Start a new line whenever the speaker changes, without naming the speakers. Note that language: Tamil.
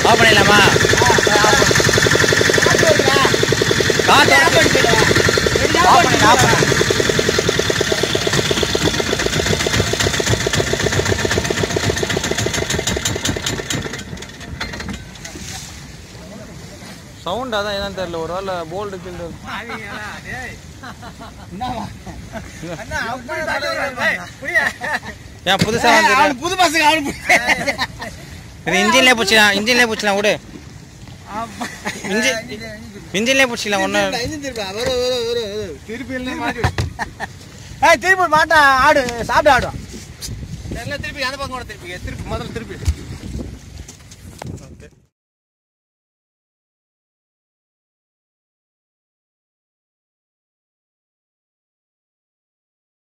ஆஃப் பண்ணிடலாமா காத்து ஆஃப் பண்ணி ஆஃப் பண்ணி சவுண்ட் அதான் என்னன்னு தெரியல ஒரு வேளை போல்டு கீழே ஏன் புதுசா வந்து
புது பஸ்ஸுக்கு அவனு
இது இன்ஜின்லேயே பிடிச்சிக்கலாம் இன்ஜின்லேயே பிடிச்சிக்கலாம் விடு இன்ஜின் இன்ஜின்லேயே பிடிச்சிக்கலாம் ஒன்று
திருப்பி இல்லை மாட்டி ஏய் திருப்பி மாட்டா ஆடு சாப்பிட்டு ஆடும்
திருப்பி அந்த பக்கம் கூட திருப்பி திருப்பி முதல்ல திருப்பி